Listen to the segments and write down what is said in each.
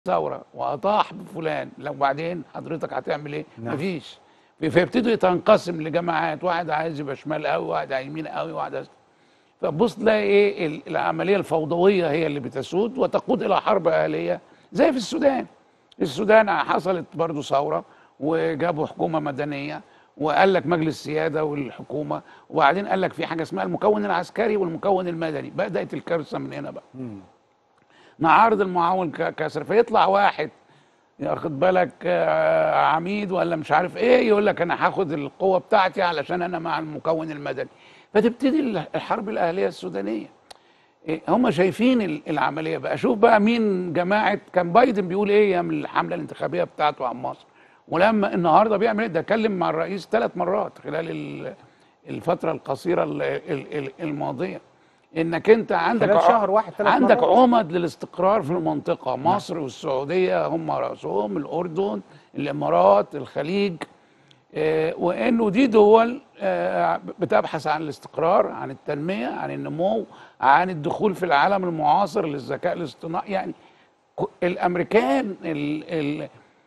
ثوره واطاح بفلان لو بعدين حضرتك هتعمل ايه؟ نعم. مفيش فيبتدوا تنقسم لجماعات واحد عايز يبقى شمال قوي واحد يمين قوي واحد عايز فبص تلاقي ايه ال- العمليه الفوضويه هي اللي بتسود وتقود الى حرب اهليه زي في السودان السودان حصلت برضو ثوره وجابوا حكومه مدنيه وقال لك مجلس سياده والحكومه وبعدين قال لك في حاجه اسمها المكون العسكري والمكون المدني بدات الكارثه من هنا بقى نعارض المعاون ك- كسر فيطلع واحد ياخد بالك آه، عميد ولا مش عارف ايه يقول لك انا هاخد القوه بتاعتي علشان انا مع المكون المدني فتبتدي ال- الحرب الاهليه السودانيه إيه، هم شايفين ال- العمليه بقى شوف بقى مين جماعه كان بايدن بيقول ايه يا من الحمله الانتخابيه بتاعته عن مصر ولما النهارده بيعمل ايه ده اتكلم مع الرئيس ثلاث مرات خلال ال- الفتره القصيره ال- ال- ال- الماضيه انك انت عندك خلال ع- شهر واحد ثلاث عندك مرات. عمد للاستقرار في المنطقه مصر والسعوديه هم راسهم الاردن الامارات الخليج آه، وانه دي دول آه، بتبحث عن الاستقرار عن التنميه عن النمو عن الدخول في العالم المعاصر للذكاء الاصطناعي يعني ك- الامريكان ال ال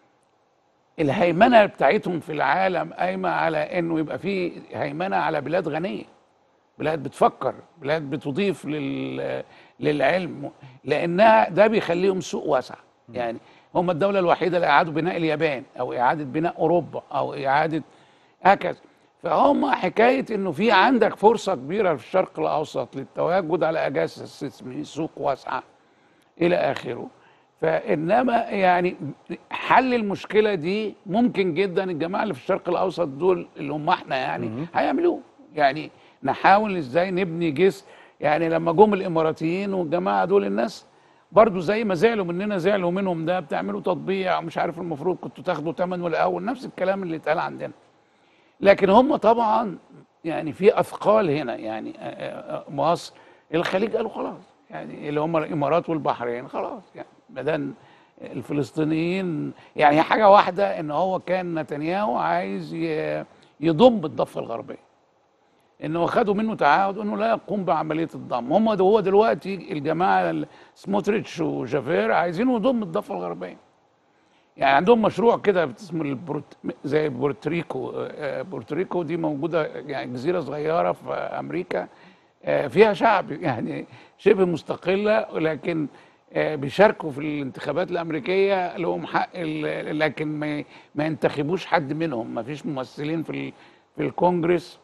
الهيمنه بتاعتهم في العالم قايمه على انه يبقى في هيمنه على بلاد غنيه بلاد بتفكر بلاد بتضيف لل للعلم لانها ده بيخليهم سوق واسع يعني هم الدوله الوحيده اللي اعادوا بناء اليابان او اعاده بناء اوروبا او اعاده هكذا فهم حكايه انه في عندك فرصه كبيره في الشرق الاوسط للتواجد على اجهزه سوق واسعه الى اخره فانما يعني حل المشكله دي ممكن جدا الجماعه اللي في الشرق الاوسط دول اللي هم احنا يعني هيعملوه يعني نحاول ازاي نبني جسر يعني لما جم الاماراتيين والجماعه دول الناس برضو زي ما زعلوا مننا زعلوا منهم ده بتعملوا تطبيع ومش عارف المفروض كنتوا تاخدوا ثمن الاول نفس الكلام اللي اتقال عندنا لكن هم طبعا يعني في اثقال هنا يعني آه، آه، آه، مصر الخليج قالوا خلاص يعني اللي هم الامارات والبحرين خلاص يعني بدل الفلسطينيين يعني هي حاجه واحده ان هو كان نتنياهو عايز ي- يضم الضفه الغربيه انه خدوا منه تعهد انه لا يقوم بعمليه الضم هم ده هو دلوقتي الجماعه ال- سموتريتش وجافير عايزين يضم الضفه الغربيه يعني عندهم مشروع كده اسمه البروت... زي بورتريكو آه، بورتريكو دي موجوده يعني جزيره صغيره في امريكا آه، فيها شعب يعني شبه مستقله لكن آه، بيشاركوا في الانتخابات الامريكيه لهم حق ال- لكن ما ما ينتخبوش حد منهم ما فيش ممثلين في ال- في الكونجرس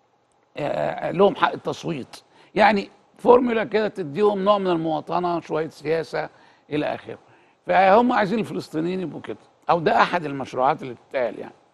آه، لهم حق التصويت يعني فورمولا كده تديهم نوع من المواطنه شويه سياسه الى اخره فهم عايزين الفلسطينيين يبقوا كده او ده احد المشروعات اللي بتتقال يعني